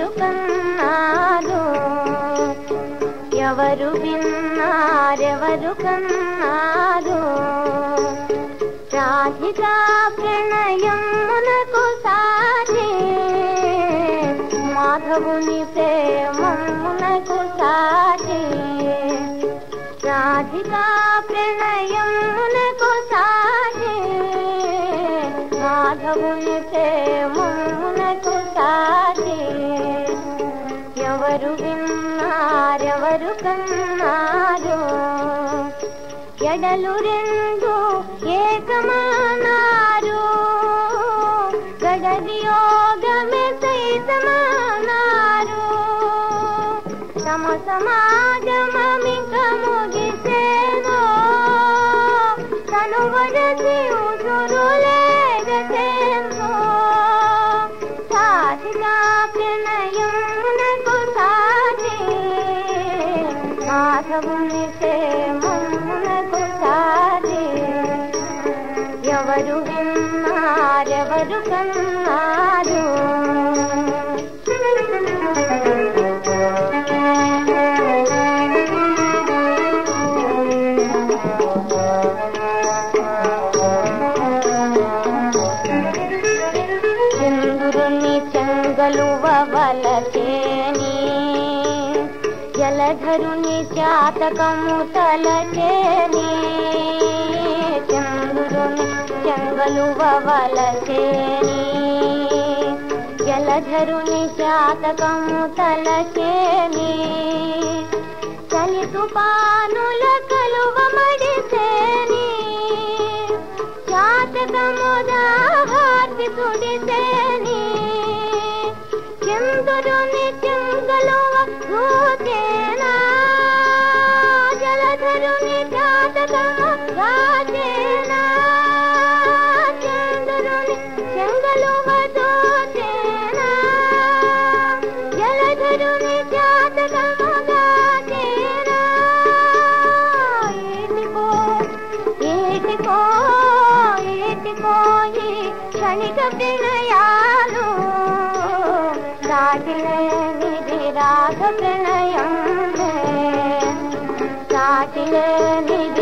ఎవరు కన్నారు ఎవరు విన్నారెవరు కన్నారు రాధికా ప్రణయమునకు సాధి మాధవుని ప్రేమమునకు సాధి రాధికా ప్రణయమునకు సాధి మాధవుని ప్రేమమునకు సాధి ఎవరు విన్నారెవరు కన్నారు ఎడలు రెండు ఏకమానారు గడది యోగమే సైతమానారు తమ సమాజమమిక ముగిసేనో తను వరసి ఉసురులేగసేనో సాధిగా ప్రణయమునకు సాధి మాధవుని ప్రేమమునకు సాధి ఎవరు విన్నారెవరు కన్నారు చంద్రుని చెంగలువలచేని జలధరుని చాతకము తలచేని చంద్రుని చెంగలువలచేని జలధరుని చాతకము తలచేని కలిసు పానుల కలువ మడిసేని చాతకముదాహార్తి సుడిసేని చంద్రుని చెంగలువ దూచేనా జలధరుని చాతకము రాజేనా చంద్రుని చెంగలువ దూచేనా జలధరుని చాతకము రాజేనా ఏటికో ఏటికో ఏటికో ఈ క్షణిక ప్రణయాలు సాటిలేనిది రాగ ప్రణయం సాటిలేనిది